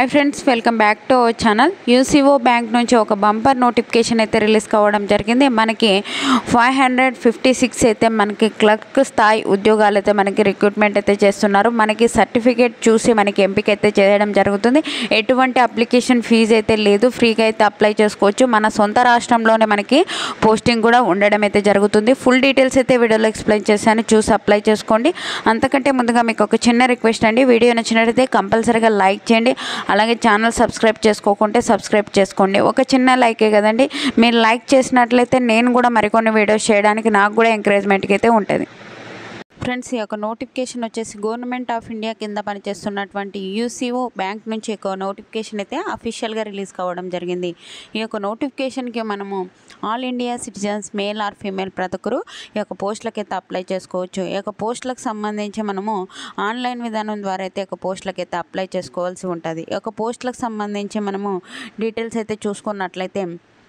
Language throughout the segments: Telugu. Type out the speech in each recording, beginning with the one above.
hi friends welcome back to our channel UCO bank నుంచి ఒక బంపర్ నోటిఫికేషన్ అయితే రిలీజ్ కావడం జరిగింది మనకి ఫైవ్ హండ్రెడ్ ఫిఫ్టీ సిక్స్ అయితే మనకి క్లర్క్ స్థాయి ఉద్యోగాలు అయితే మనకి రిక్రూట్మెంట్ అయితే చేస్తున్నారు మనకి సర్టిఫికేట్ చూసి మనకి ఎంపిక అయితే చేయడం జరుగుతుంది ఎటువంటి అప్లికేషన్ ఫీజు అయితే లేదు ఫ్రీగా అయితే అప్లై చేసుకోవచ్చు మన సొంత రాష్ట్రంలోనే మనకి పోస్టింగ్ కూడా ఉండడం అయితే జరుగుతుంది ఫుల్ డీటెయిల్స్ అయితే వీడియోలో ఎక్స్ప్లెయిన్ చేశాను చూసి అప్లై చేసుకోండి అంతకంటే ముందుగా మీకు ఒక చిన్న రిక్వెస్ట్ అండి వీడియో నచ్చినట్లయితే కంపల్సరీగా లైక్ చేయండి అలాగే ఛానల్ సబ్స్క్రైబ్ చేసుకోకుంటే సబ్స్క్రైబ్ చేసుకోండి ఒక చిన్న లైకే కదండి మీరు లైక్ చేసినట్లయితే నేను కూడా మరికొన్ని వీడియోస్ చేయడానికి నాకు కూడా ఎంకరేజ్మెంట్కి అయితే ఉంటుంది ఫ్రెండ్స్ ఈ యొక్క నోటిఫికేషన్ వచ్చేసి గవర్నమెంట్ ఆఫ్ ఇండియా కింద పనిచేస్తున్నటువంటి యూసీఓ బ్యాంక్ నుంచి ఒక నోటిఫికేషన్ అయితే అఫీషియల్గా రిలీజ్ కావడం జరిగింది ఈ యొక్క నోటిఫికేషన్కి మనము all India citizens male or female ప్రతి ఒక్కరు ఈ యొక్క పోస్టులకు అయితే అప్లై చేసుకోవచ్చు ఈ యొక్క పోస్టులకు సంబంధించి మనము ఆన్లైన్ విధానం ద్వారా అయితే ఈ యొక్క పోస్టులకు అయితే అప్లై చేసుకోవాల్సి ఉంటుంది ఈ యొక్క పోస్టులకు సంబంధించి మనము డీటెయిల్స్ అయితే చూసుకున్నట్లయితే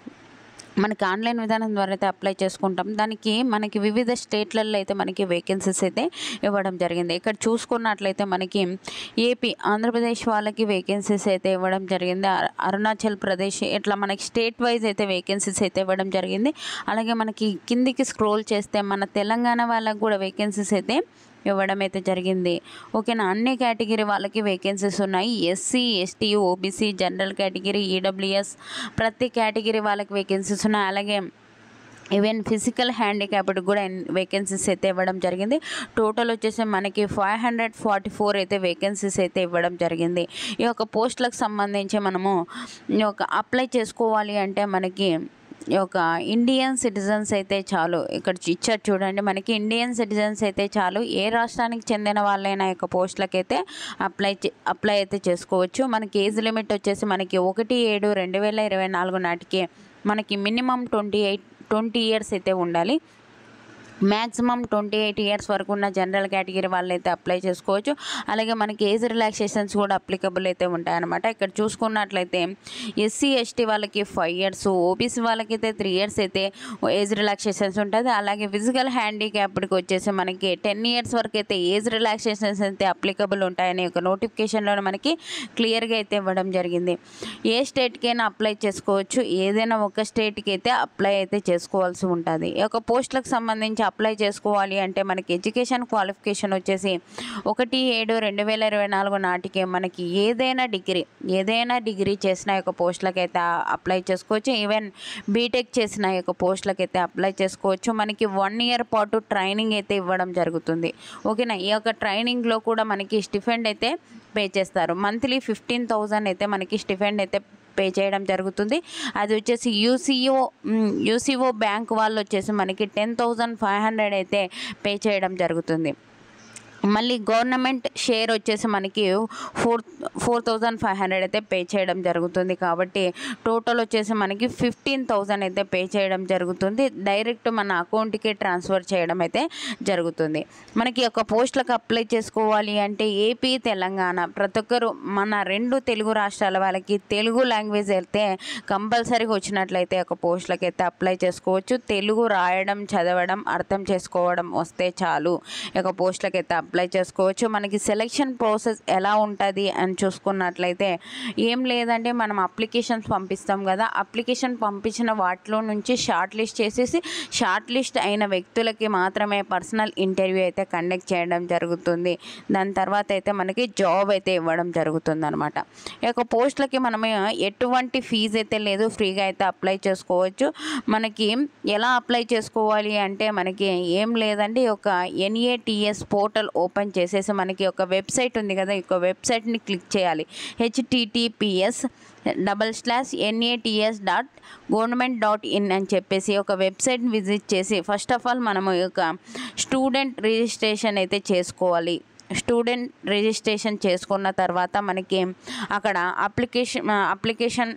మనకి ఆన్లైన్ విధానం ద్వారా అయితే అప్లై చేసుకుంటాం దానికి మనకి వివిధ స్టేట్లలో అయితే మనకి వేకెన్సీస్ అయితే ఇవ్వడం జరిగింది ఇక్కడ చూసుకున్నట్లయితే మనకి ఏపీ ఆంధ్రప్రదేశ్ వాళ్ళకి వేకెన్సీస్ అయితే ఇవ్వడం జరిగింది అరు- అరుణాచల్ ప్రదేశ్ ఇట్లా మనకి స్టేట్ వైజ్ అయితే వేకెన్సీస్ అయితే ఇవ్వడం జరిగింది అలాగే మనకి కిందికి స్క్రోల్ చేస్తే మన తెలంగాణ వాళ్ళకి కూడా వేకెన్సీస్ అయితే ఇవ్వడం అయితే జరిగింది ఓకేనా అన్ని కేటగిరీ వాళ్ళకి వేకెన్సీస్ ఉన్నాయి SC ST OBC general category EWS ప్రతి కేటగిరీ వాళ్ళకి వేకెన్సీస్ ఉన్నాయి అలాగే ఈవెన్ ఫిజికల్ హ్యాండిక్యాప్డ్ కూడా వేకెన్సీస్ అయితే ఇవ్వడం జరిగింది టోటల్ వచ్చేసి మనకి ఫైవ్ హండ్రెడ్ ఫార్టీ ఫోర్ అయితే వేకెన్సీస్ అయితే ఇవ్వడం జరిగింది ఈ యొక్క పోస్టులకు సంబంధించి మనము ఈ యొక్క అప్లై చేసుకోవాలి అంటే మనకి ఈ యొక్క ఇండియన్ సిటిజన్స్ అయితే చాలు ఇక్కడ ఇచ్చారు చూడండి మనకి ఇండియన్ సిటిజన్స్ అయితే చాలు ఏ రాష్ట్రానికి చెందిన వాళ్ళైనా ఈ యొక్క పోస్టులకి అయితే అప్లై చే- అప్లై అయితే చేసుకోవచ్చు మనకి ఏజ్ లిమిట్ వచ్చేసి మనకి ఒకటి ఏడు రెండు వేల ఇరవై నాలుగు నాటికి మనకి minimum twenty eight twenty years అయితే ఉండాలి మ్యాక్సిమం ట్వంటీ ఎయిట్ ఇయర్స్ వరకు ఉన్న జనరల్ కేటగిరీ వాళ్ళు అయితే అప్లై చేసుకోవచ్చు అలాగే మనకి ఏజ్ రిలాక్సేషన్స్ కూడా అప్లికబుల్ అయితే ఉంటాయన్నమాట ఇక్కడ చూసుకున్నట్లయితే ఎస్సీ ఎస్టీ వాళ్ళకి ఫైవ్ ఇయర్స్ ఓబీసీ వాళ్ళకి అయితే త్రీ ఇయర్స్ అయితే ఏజ్ రిలాక్సేషన్స్ ఉంటుంది అలాగే ఫిజికల్ హ్యాండిక్యాప్డ్కి వచ్చేసి మనకి టెన్ ఇయర్స్ వరకు అయితే ఏజ్ రిలాక్సేషన్స్ అయితే అప్లికబుల్ ఉంటాయని ఒక నోటిఫికేషన్లో మనకి క్లియర్గా అయితే ఇవ్వడం జరిగింది ఏ స్టేట్కైనా అప్లై చేసుకోవచ్చు ఏదైనా ఒక స్టేట్కి అయితే అప్లై అయితే చేసుకోవాల్సి ఉంటుంది ఈ యొక్క పోస్టులకు సంబంధించి అప్లై చేసుకోవాలి అంటే మనకి ఎడ్యుకేషన్ క్వాలిఫికేషన్ వచ్చేసి ఒకటి ఏడు రెండు వేల ఇరవై నాలుగు నాటికి మనకి ఏదైనా డిగ్రీ ఏదైనా డిగ్రీ చేసిన యొక్క పోస్టులకు అయితే అప్లై చేసుకోవచ్చు ఈవెన్ బీటెక్ చేసిన యొక్క పోస్టులకు అయితే అప్లై చేసుకోవచ్చు మనకి వన్ ఇయర్ పాటు ట్రైనింగ్ అయితే ఇవ్వడం జరుగుతుంది ఓకేనా ఈ యొక్క ట్రైనింగ్లో కూడా మనకి స్టిఫెండ్ అయితే పే చేస్తారు మంత్లీ ఫిఫ్టీన్ థౌజండ్ అయితే మనకి స్టిఫెండ్ అయితే పే చేయడం జరుగుతుంది అది వచ్చేసి యూసీఓ యూసీఓ బ్యాంక్ వాళ్ళు వచ్చేసి మనకి టెన్ థౌజండ్ ఫైవ్ హండ్రెడ్ అయితే పే చేయడం జరుగుతుంది మళ్ళీ గవర్నమెంట్ షేర్ వచ్చేసి మనకి four four thousand five hundred అయితే పే చేయడం జరుగుతుంది కాబట్టి టోటల్ వచ్చేసి మనకి ఫిఫ్టీన్ థౌజండ్ అయితే పే చేయడం జరుగుతుంది డైరెక్ట్ మన అకౌంట్కి ట్రాన్స్ఫర్ చేయడం అయితే జరుగుతుంది మనకి ఒక పోస్టులకు అప్లై చేసుకోవాలి అంటే ఏపీ తెలంగాణ ప్రతి ఒక్కరు మన రెండు తెలుగు రాష్ట్రాల వాళ్ళకి తెలుగు లాంగ్వేజ్ అయితే కంపల్సరీగా వచ్చినట్లయితే ఒక పోస్టులకు అయితే అప్లై చేసుకోవచ్చు తెలుగు రాయడం చదవడం అర్థం చేసుకోవడం వస్తే చాలు ఈ యొక్క పోస్టులకు అయితే అప్లై చేసుకోవచ్చు మనకి సెలెక్షన్ ప్రాసెస్ ఎలా ఉంటుంది అని చూసుకున్నట్లయితే ఏం లేదంటే మనం అప్లికేషన్స్ పంపిస్తాం కదా అప్లికేషన్ పంపించిన వాటిలో నుంచి షార్ట్ లిస్ట్ చేసేసి షార్ట్ లిస్ట్ అయిన వ్యక్తులకి మాత్రమే పర్సనల్ ఇంటర్వ్యూ అయితే కండక్ట్ చేయడం జరుగుతుంది దాని తర్వాత అయితే మనకి జాబ్ అయితే ఇవ్వడం జరుగుతుంది అనమాట ఈ యొక్క పోస్టులకి మనం ఎటువంటి ఫీజు అయితే లేదు ఫ్రీగా అయితే అప్లై చేసుకోవచ్చు మనకి ఎలా అప్లై చేసుకోవాలి అంటే మనకి ఏం లేదండి ఒక ఎన్ఏటిఎస్ పోర్టల్ ఓపెన్ చేసేసి మనకి ఒక వెబ్సైట్ ఉంది కదా ఈ యొక్క వెబ్సైట్ని క్లిక్ చేయాలి HTTPS double slash NATS dot government dot in అని చెప్పేసి ఒక వెబ్సైట్ని విజిట్ చేసి ఫస్ట్ ఆఫ్ ఆల్ మనము ఈ యొక్క స్టూడెంట్ రిజిస్ట్రేషన్ అయితే చేసుకోవాలి స్టూడెంట్ రిజిస్ట్రేషన్ చేసుకున్న తర్వాత మనకి అక్కడ అప్లికేషన్ అప్లికేషన్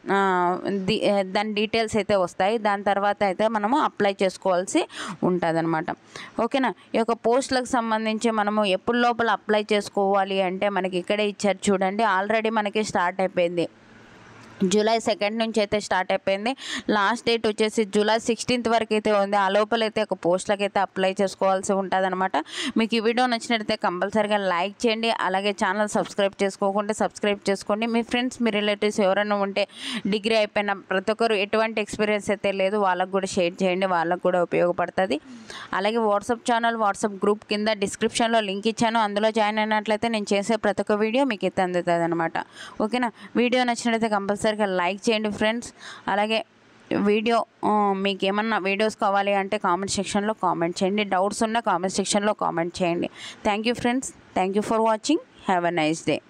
ది దాని డీటెయిల్స్ అయితే వస్తాయి దాని తర్వాత అయితే మనము అప్లై చేసుకోవాల్సి ఉంటుంది అనమాట ఓకేనా ఈ యొక్క పోస్టులకు సంబంధించి మనము ఎప్పుడు లోపల అప్లై చేసుకోవాలి అంటే మనకి ఇక్కడే ఇచ్చారు చూడండి ఆల్రెడీ మనకి స్టార్ట్ అయిపోయింది జూలై సెకండ్ నుంచి అయితే స్టార్ట్ అయిపోయింది లాస్ట్ డేట్ వచ్చేసి జూలై సిక్స్టీన్త్ వరకు అయితే ఉంది ఆ లోపల అయితే ఒక పోస్ట్లకి అయితే అప్లై చేసుకోవాల్సి ఉంటుంది అనమాట మీకు ఈ వీడియో నచ్చినట్లయితే కంపల్సరీగా లైక్ చేయండి అలాగే ఛానల్ సబ్స్క్రైబ్ చేసుకోకుంటే సబ్స్క్రైబ్ చేసుకోండి మీ ఫ్రెండ్స్ మీ రిలేటివ్స్ ఎవరైనా ఉంటే డిగ్రీ అయిపోయిన ప్రతి ఒక్కరు ఎటువంటి ఎక్స్పీరియన్స్ అయితే లేదు వాళ్ళకు కూడా షేర్ చేయండి వాళ్ళకు కూడా ఉపయోగపడుతుంది అలాగే వాట్సాప్ ఛానల్ వాట్సాప్ గ్రూప్ కింద డిస్క్రిప్షన్లో లింక్ ఇచ్చాను అందులో జాయిన్ అయినట్లయితే నేను చేసే ప్రతి ఒక్క వీడియో మీకు అయితే అందుతుంది అనమాట ఓకేనా వీడియో నచ్చినట్లయితే కంపల్సరీగా లైక్ చేయండి ఫ్రెండ్స్ అలాగే వీడియో ఆ, మీకు ఏమన్నా వీడియోస్ కావాలి అంటే కామెంట్ సెక్షన్లో కామెంట్ చేయండి డౌట్స్ ఉన్న కామెంట్ సెక్షన్లో కామెంట్ చేయండి thank you friends thank you for watching have a nice day